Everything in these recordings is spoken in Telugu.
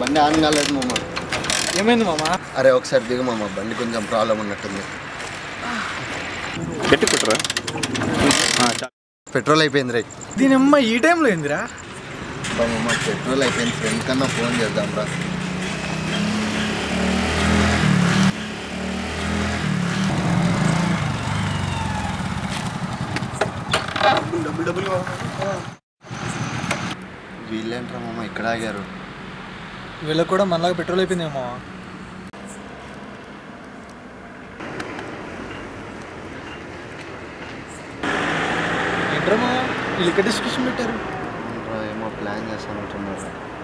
బండి ఆన్ కాలేదు మామ ఏమైంది మామ అరే ఒకసారి దిగు మామ బండి కొంచెం ప్రాబ్లం ఉన్నట్టుంది గట్టి కుట్టరా పెట్రోల్ అయిపోయింది రే దీని అమ్మ ఈ టైంలో ఏందిరా మామ పెట్రోల్ అయిపోయింది ఫ్రెండ్ కన్నా ఫోన్ చేద్దాం రా వీళ్ళేంట్రా మామ ఇక్కడ ఆగారు వీళ్ళకి కూడా మనలాగా పెట్రోల్ అయిపోయిందేమో ఏంట్రా మామ వీళ్ళు ఇక్కడ డిస్కషన్ పెట్టారు రా, ఏమో ప్లాన్ చేస్తానంటున్నారు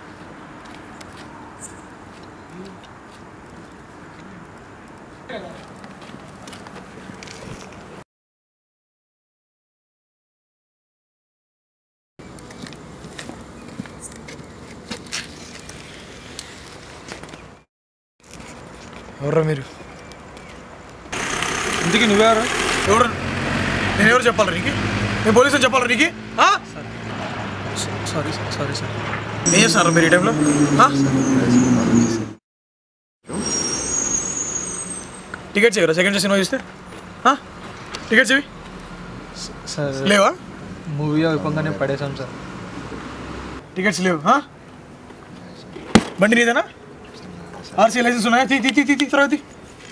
ఎవర్రా మీరు ఇందుకు నువ్వెవరు ఎవరు నేను ఎవరు చెప్పాలి నీకు నేను పోలీసులు చెప్పాలి నీకు ఆ? సారీ సార్ సారీ సార్ ఏం చేస్తున్నారు మీరు ఈ టైంలో ఆ? టికెట్స్ ఇవ్వరా సెకండ్ సినిమా చూస్తే ఆ? టికెట్స్ ఇవి సార్ లేవా మూవీ అయిపోగానే పడేసాం సార్ టికెట్స్ లేవు ఆ? బండి నీదేనా ఆర్సీ లైసెన్స్ ఉన్నాయా తీ తీ తీ, తీ తీ తర్వాత తీ.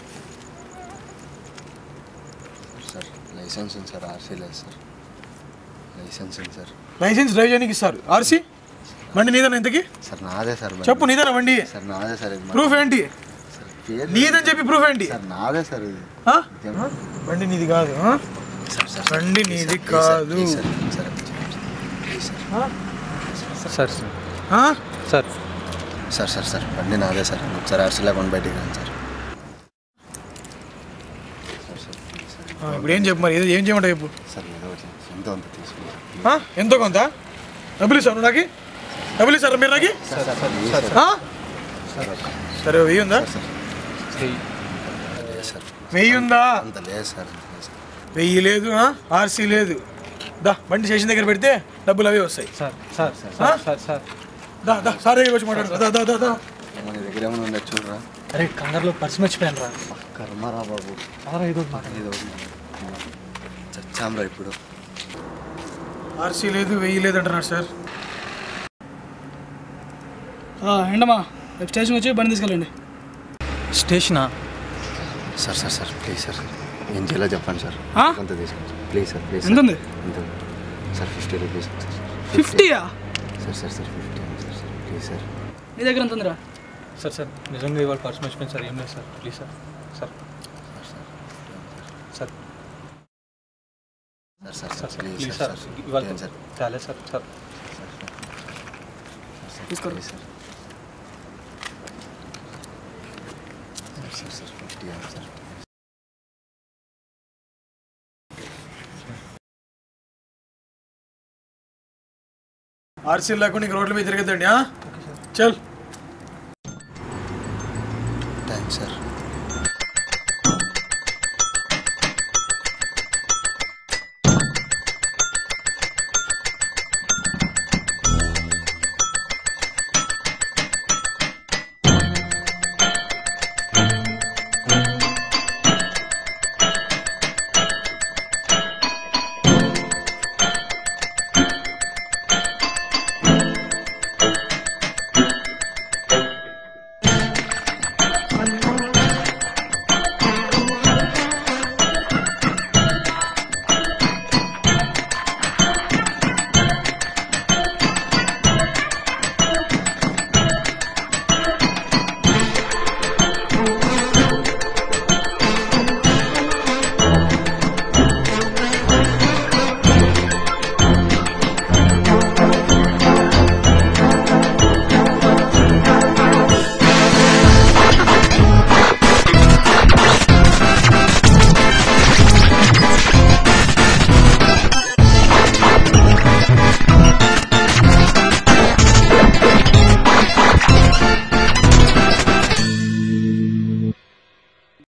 సార్ లైసెన్స్ ఉంది సార్ ఆర్సీ లేదు సార్ లైసెన్స్ ఉంది సార్ లైసెన్స్ డ్రైవ్ చేయడానికి ఇస్తారు ఆర్సీ బండి నీదేనా ఇంతకి సార్ నాదే సార్ బండి. చెప్పు నీదేనా బండి సార్ నాదే సార్ ఇది ప్రూఫ్ ఏంటి సార్ పేరు నీదని చెప్పి ప్రూఫ్ ఏంటి సార్ నాదే సార్ ఇది ఆ? బండి నీది కాదు ఆ? సార్ సార్ బండి నీది కాదు please sir sir please sir sir sir ఆ? సార్ సార్ సార్ సార్ బండి నాదే సార్ ఒకసారి ఆర్సీ లేకుండా బయటికి రాను sir sir sir please sir ఆ, ఇప్పుడు ఏం చెప్పు మరి ఏదో ఏం చేయమంటావు చెప్పు సార్ ఏదో ఒకటి ఎంత అంత తీసుకుంటారు ఆ? ఎంతో కొంత డబ్బులు ఇస్తాను నాకు డబ్బులు ఇస్తారా మీరు నాకు సార్ సార్ ప్లీజ్ సార్ ఆ? సరే వెయ్యి ఉందా లేదు సార్ వెయ్యి ఉందా అంత లేదు సార్ అంత లేదు సార్ వెయ్యి లేదు ఆ? ఆర్సీ లేదు దా బండి స్టేషన్ దగ్గర పెడితే డబ్బులు అవే వస్తాయి సార్ సార్ ఆ? సార్ సార్ దా దా సార్ దగ్గర వచ్చి మాట్లాడు దా దా దా దా మన దగ్గర ఏమైనా ఉందా చూడరా అరే కంగారులో పర్స్ మర్చిపోయాను రా కర్మరా బాబు సార్ ఏదో మాట ఏదో ఒకటి చచ్చాంరా ఇప్పుడు ఆర్సీ లేదు వెయ్యి లేదు అంటున్నారు సార్ ఏంటమ్మా రేపు స్టేషన్ వచ్చి బండి తీసుకెళ్ళండి స్టేషనా sir sir sir please sir ఏం చేయాలో చెప్పండి సార్ ఆ? కొంత తీసుకోండి సార్ ప్లీజ్ సార్ ప్లీజ్ ఎంత ఉంది? ఎంత ఉంది? సార్ ఫిఫ్టీ రూపీస్ సార్ ఫిఫ్టీయా sir sir sir fifty sir sir please sir నీ దగ్గర ఎంత ఉందిరా సార్ సార్ నిజంగా ఇవాళ పర్స్ మర్చిపోయింది సార్ ఏం లేదు sir please sir sir sir sir sir sir sir sir please please sir sir sir ఇవాళ ప్లీజ్ సార్ చాలే సార్ సార్ తీసుకోండి. Please sir sir sir fifty sir RC లేకుండా ఇంక రోడ్ల మీద తిరగద్దండి ఆ? చల్ థ్యాంక్స్ సార్